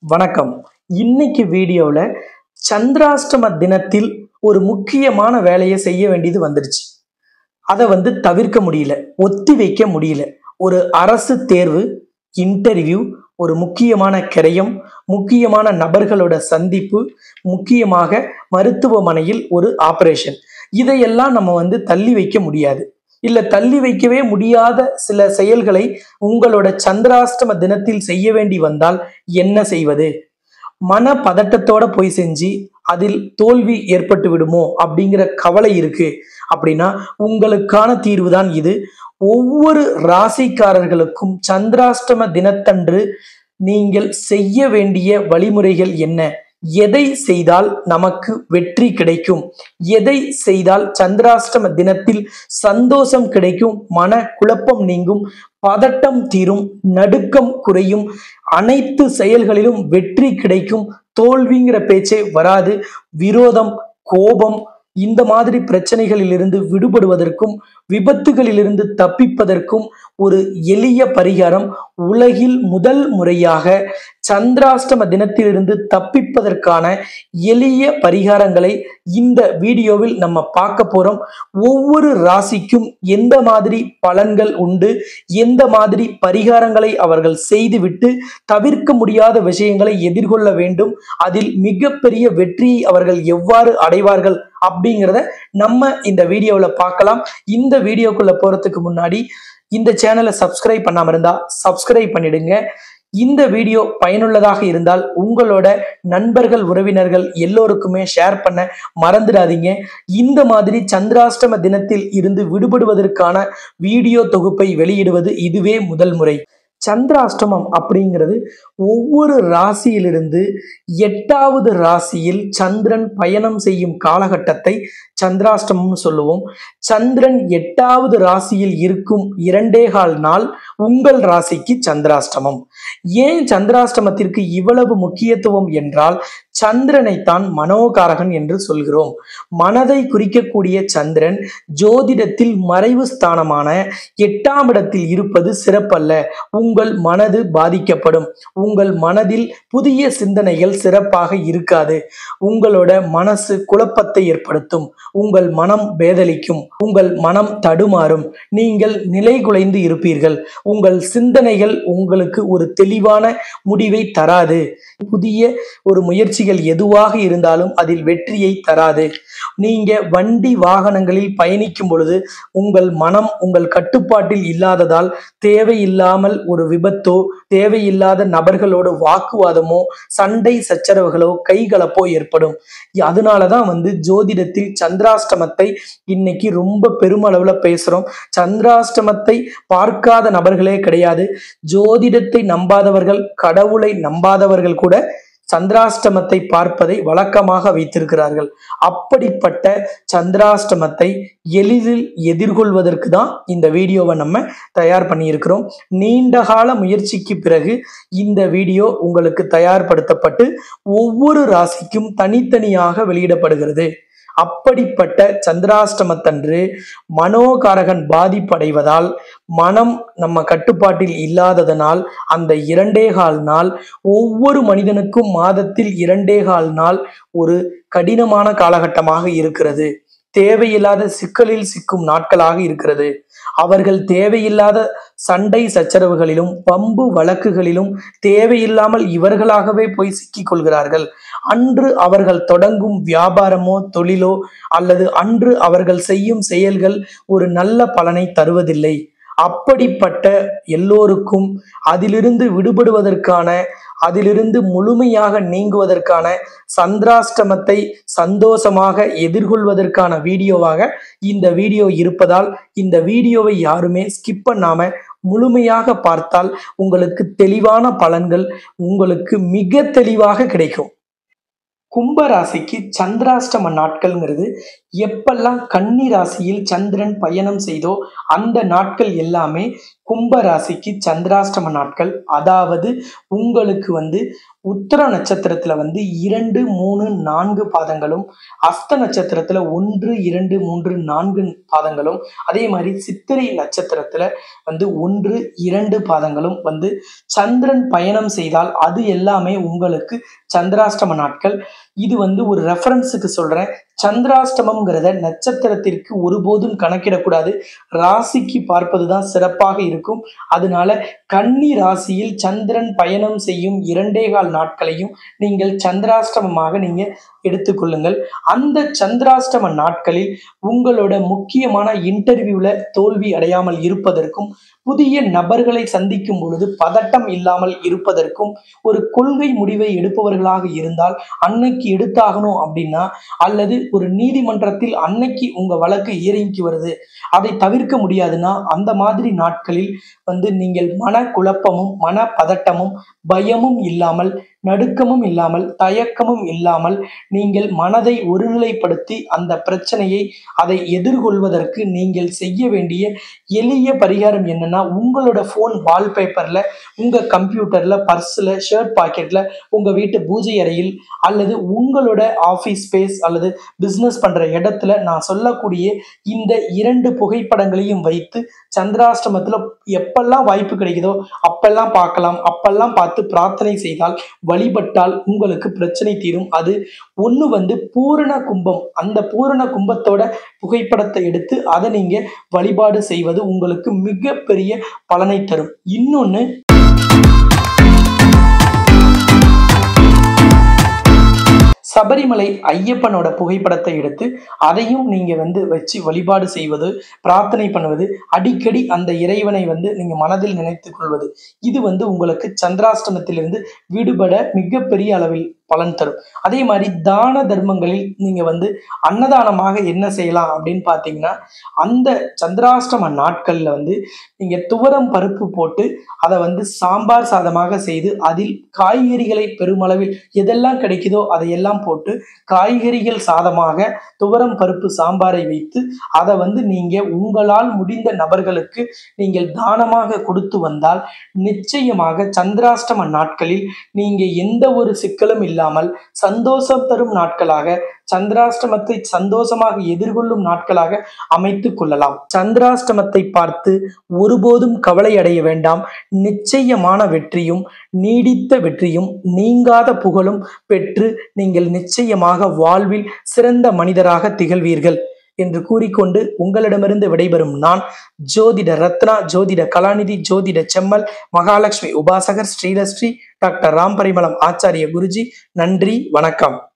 வணக்கம் இன்னைக்கு வீடியோவில் சந்திராஷ்டம தினத்தில் ஒரு முக்கியமான வேலையை செய்ய வேண்டியது வந்துடுச்சு அதை வந்து தவிர்க்க முடியல ஒத்தி வைக்க முடியல ஒரு அரசு தேர்வு இன்டர்வியூ ஒரு முக்கியமான கிரயம் முக்கியமான நபர்களோட சந்திப்பு முக்கியமாக மருத்துவமனையில் ஒரு ஆபரேஷன் இதையெல்லாம் நம்ம வந்து தள்ளி வைக்க முடியாது இல்ல தள்ளி வைக்கவே முடியாத சில செயல்களை உங்களோட சந்திராஷ்டம தினத்தில் செய்ய வேண்டி வந்தால் என்ன செய்வது மன பதட்டத்தோட போய் செஞ்சு அதில் தோல்வி ஏற்பட்டு விடுமோ அப்படிங்கிற கவலை இருக்கு அப்படின்னா உங்களுக்கான தீர்வு தான் இது ஒவ்வொரு ராசிக்காரர்களுக்கும் சந்திராஷ்டம தினத்தன்று நீங்கள் செய்ய வேண்டிய வழிமுறைகள் என்ன எதை செய்தால் நமக்கு வெற்றி கிடைக்கும் எதை செய்தால் சந்திராஷ்டம தினத்தில் சந்தோஷம் கிடைக்கும் மன குழப்பம் நீங்கும் பதட்டம் தீரும் நடுக்கம் குறையும் அனைத்து செயல்களிலும் வெற்றி கிடைக்கும் தோல்விங்கிற பேச்சே வராது விரோதம் கோபம் இந்த மாதிரி பிரச்சனைகளிலிருந்து விடுபடுவதற்கும் விபத்துகளிலிருந்து தப்பிப்பதற்கும் ஒரு எளிய பரிகாரம் உலகில் முதல் முறையாக சந்திராஷ்டம தினத்திலிருந்து தப்பிப்பதற்கான எளிய பரிகாரங்களை இந்த வீடியோவில் நம்ம பார்க்க போறோம் ஒவ்வொரு ராசிக்கும் எந்த மாதிரி பலன்கள் உண்டு எந்த மாதிரி பரிகாரங்களை அவர்கள் செய்துவிட்டு தவிர்க்க முடியாத விஷயங்களை எதிர்கொள்ள வேண்டும் அதில் மிகப்பெரிய வெற்றியை அவர்கள் எவ்வாறு அடைவார்கள் அப்படிங்கிறத நம்ம இந்த வீடியோவில் பார்க்கலாம் இந்த வீடியோக்குள்ள போறதுக்கு முன்னாடி இந்த சேனலை சப்ஸ்கிரைப் பண்ணாம இருந்தா சப்ஸ்கிரைப் பண்ணிடுங்க இந்த வீடியோ பயனுள்ளதாக இருந்தால் உங்களோட நண்பர்கள் உறவினர்கள் எல்லோருக்குமே ஷேர் பண்ண மறந்துடாதீங்க இந்த மாதிரி சந்திராஷ்டம தினத்தில் இருந்து விடுபடுவதற்கான வீடியோ தொகுப்பை வெளியிடுவது இதுவே முதல் முறை சந்திராஷ்டமம் அப்படிங்கிறது ஒவ்வொரு ராசியிலிருந்து எட்டாவது ராசியில் சந்திரன் பயணம் செய்யும் காலகட்டத்தை சந்திராஷ்டமம்னு சொல்லுவோம் சந்திரன் எட்டாவது ராசியில் இருக்கும் இரண்டே கால் நாள் உங்கள் ராசிக்கு சந்திராஷ்டமம் ஏன் சந்திராஷ்டமத்திற்கு இவ்வளவு முக்கியத்துவம் என்றால் சந்திரனை தான் மனோகாரகன் என்று சொல்கிறோம் மனதை குறிக்கக்கூடிய சந்திரன் ஜோதிடத்தில் மறைவு ஸ்தானமான எட்டாம் இடத்தில் இருப்பது சிறப்பல்ல உங்கள் மனது பாதிக்கப்படும் உங்கள் மனதில் புதிய சிந்தனைகள் சிறப்பாக இருக்காது உங்களோட மனசு குழப்பத்தை ஏற்படுத்தும் உங்கள் மனம் பேதலிக்கும் உங்கள் மனம் தடுமாறும் நீங்கள் நிலை குலைந்து இருப்பீர்கள் உங்கள் சிந்தனைகள் உங்களுக்கு ஒரு தெளிவான முடிவை தராது புதிய ஒரு முயற்சிகள் எதுவாக இருந்தாலும் அதில் வெற்றியை தராது நீங்க வண்டி வாகனங்களில் பயணிக்கும் பொழுது உங்கள் மனம் உங்கள் கட்டுப்பாட்டில் இல்லாததால் தேவையில்லாமல் ஒரு விபத்தோ தேவையில்லாத நபர்களோட வாக்குவாதமோ சண்டை சச்சரவுகளோ கைகலப்போ ஏற்படும் அதனாலதான் வந்து ஜோதிடத்தில் சந்திராஷ்டமத்தை இன்னைக்கு ரொம்ப பெருமளவுல பேசுறோம் சந்திராஷ்டமத்தை பார்க்காத நபர்களே கிடையாது ஜோதிடத்தை நம்பாதவர்கள் கடவுளை நம்பாதவர்கள் கூட சந்திராஷ்டமத்தை பார்ப்பதை வழக்கமாக வைத்திருக்கிறார்கள் அப்படிப்பட்ட சந்திராஷ்டமத்தை எளிதில் எதிர்கொள்வதற்கு தான் இந்த வீடியோவை நம்ம தயார் பண்ணியிருக்கிறோம் நீண்ட கால முயற்சிக்கு பிறகு இந்த வீடியோ உங்களுக்கு தயார்படுத்தப்பட்டு ஒவ்வொரு ராசிக்கும் தனித்தனியாக வெளியிடப்படுகிறது அப்படிப்பட்ட சந்திராஷ்டமத்தன்று மனோகாரகன் பாதிப்படைவதால் மனம் நம்ம கட்டுப்பாட்டில் இல்லாததனால் அந்த இரண்டே கால் நாள் ஒவ்வொரு மனிதனுக்கும் மாதத்தில் இரண்டே கால் நாள் ஒரு கடினமான காலகட்டமாக இருக்கிறது தேவையில்லாத சிக்கலில் சிக்கும் நாட்களாக இருக்கிறது அவர்கள் தேவையில்லாத சண்டை சச்சரவுகளிலும் பம்பு வழக்குகளிலும் தேவையில்லாமல் இவர்களாகவே போய் சிக்கிக் கொள்கிறார்கள் அன்று அவர்கள் தொடங்கும் வியாபாரமோ தொழிலோ அல்லது அன்று அவர்கள் செய்யும் செயல்கள் ஒரு நல்ல பலனை தருவதில்லை அப்படிப்பட்ட எல்லோருக்கும் அதிலிருந்து விடுபடுவதற்கான அதிலிருந்து முழுமையாக நீங்குவதற்கான சந்திராஷ்டமத்தை சந்தோஷமாக எதிர்கொள்வதற்கான வீடியோவாக இந்த வீடியோ இருப்பதால் இந்த வீடியோவை யாருமே ஸ்கிப் பண்ணாம முழுமையாக பார்த்தால் உங்களுக்கு தெளிவான பலன்கள் உங்களுக்கு மிக தெளிவாக கிடைக்கும் கும்ப ராசிக்கு சந்திராஷ்டம நாட்கள்ங்கிறது எப்பெல்லாம் கன்னி ராசியில் சந்திரன் பயணம் செய்தோ அந்த நாட்கள் எல்லாமே கும்ப ராசிக்கு சந்திராஷ்டம நாட்கள் அதாவது உங்களுக்கு வந்து உத்தர நட்சத்திரத்துல வந்து இரண்டு மூணு நான்கு பாதங்களும் அஸ்த நட்சத்திரத்துல ஒன்று இரண்டு மூன்று நான்கு பாதங்களும் அதே மாதிரி சித்திரை நட்சத்திரத்துல வந்து ஒன்று இரண்டு பாதங்களும் வந்து சந்திரன் பயணம் செய்தால் அது எல்லாமே உங்களுக்கு சந்திராஷ்டம நாட்கள் இது வந்து ஒரு ரெஃபரன்ஸுக்கு சொல்றேன் சந்திராஷ்டமம்ங்கிறத நட்சத்திரத்திற்கு ஒருபோதும் கணக்கிடக்கூடாது ராசிக்கு பார்ப்பதுதான் சிறப்பாக இருக்கும் அதனால கன்னி ராசியில் சந்திரன் பயணம் செய்யும் இரண்டே கால் நாட்களையும் நீங்கள் சந்திராஷ்டமமாக நீங்க எடுத்துக்கொள்ளுங்கள் அந்த சந்திராஷ்டம நாட்களில் உங்களோட முக்கியமான இன்டர்வியூல தோல்வி அடையாமல் இருப்பதற்கும் புதிய நபர்களை சந்திக்கும் பொழுது பதட்டம் இல்லாமல் இருப்பதற்கும் ஒரு கொள்கை முடிவை எடுப்பவர்களாக இருந்தால் அன்னைக்கு எடுத்தாகணும் அப்படின்னா அல்லது ஒரு நீதிமன்றத்தில் அன்னைக்கு உங்க வழக்கு இயறிக்கு வருது அதை தவிர்க்க முடியாதுன்னா அந்த மாதிரி நாட்களில் வந்து நீங்கள் மன குழப்பமும் மன பதட்டமும் பயமும் இல்லாமல் நடுக்கமும் இல்லாமல் தயக்கமும் இல்லாமல் நீங்கள் மனதை ஒருநிலைப்படுத்தி அந்த பிரச்சனையை அதை எதிர்கொள்வதற்கு நீங்கள் செய்ய வேண்டிய எளிய பரிகாரம் என்னன்னா உங்களோட ஃபோன் வால்பேப்பர்ல உங்க கம்ப்யூட்டர்ல பர்ஸ்ல ஷர்ட் பாக்கெட்ல உங்க வீட்டு பூஜை அறையில் அல்லது உங்களோட ஆஃபீஸ் ஸ்பேஸ் அல்லது பிஸ்னஸ் பண்ற இடத்துல நான் சொல்லக்கூடிய இந்த இரண்டு புகைப்படங்களையும் வைத்து சந்திராஷ்டமத்துல எப்பெல்லாம் வாய்ப்பு கிடைக்குதோ அப்பெல்லாம் பார்க்கலாம் அப்பெல்லாம் பார்த்து பிரார்த்தனை செய்தால் வழிபட்டால் உங்களுக்கு பிரச்சனை தீரும் அது ஒன்று வந்து பூரண கும்பம் அந்த பூரண கும்பத்தோட புகைப்படத்தை எடுத்து அதை நீங்க வழிபாடு செய்வது உங்களுக்கு மிகப்பெரிய பலனை தரும் இன்னொன்று சபரிமலை ஐயப்பனோட புகைப்படத்தை எடுத்து அதையும் நீங்க வந்து வச்சு வழிபாடு செய்வது பிரார்த்தனை பண்ணுவது அடிக்கடி அந்த இறைவனை வந்து நீங்க மனதில் நினைத்துக் கொள்வது இது வந்து உங்களுக்கு சந்திராஷ்டமத்திலிருந்து விடுபட மிகப்பெரிய அளவில் பலன் தரும் அதே மாதிரி தான தர்மங்களில் நீங்க வந்து அன்னதானமாக என்ன செய்யலாம் அப்படின்னு பார்த்தீங்கன்னா அந்த சந்திராஷ்டம நாட்கள்ல வந்து நீங்க துவரம் பருப்பு போட்டு அதை வந்து சாம்பார் சாதமாக செய்து அதில் காய்கறிகளை பெருமளவில் எதெல்லாம் கிடைக்குதோ அதையெல்லாம் போட்டு காய்கறிகள் சாதமாக துவரம் பருப்பு சாம்பாரை வைத்து அதை வந்து நீங்க உங்களால் முடிந்த நபர்களுக்கு நீங்கள் தானமாக கொடுத்து வந்தால் நிச்சயமாக சந்திராஷ்டம நாட்களில் நீங்க எந்த ஒரு சிக்கலும் இல்லாமல் சந்தோஷம் தரும் நாட்களாக சந்திராஷ்டமத்தை சந்தோஷமாக எதிர்கொள்ளும் நாட்களாக அமைத்துக் கொள்ளலாம் சந்திராஷ்டமத்தை பார்த்து ஒருபோதும் கவலை அடைய வேண்டாம் நிச்சயமான வெற்றியும் நீடித்த வெற்றியும் நீங்காத புகழும் பெற்று நீங்கள் நிச்சயமாக வாழ்வில் சிறந்த மனிதராக திகழ்வீர்கள் என்று கூறிக்கொண்டு உங்களிடமிருந்து விடைபெறும் நான் ஜோதிட ரத்னா ஜோதிட கலாநிதி ஜோதிட செம்மல் மகாலட்சுமி உபாசகர் ஸ்ரீலஸ்ரீ டாக்டர் ராம் பரிமளம் ஆச்சாரிய குருஜி நன்றி வணக்கம்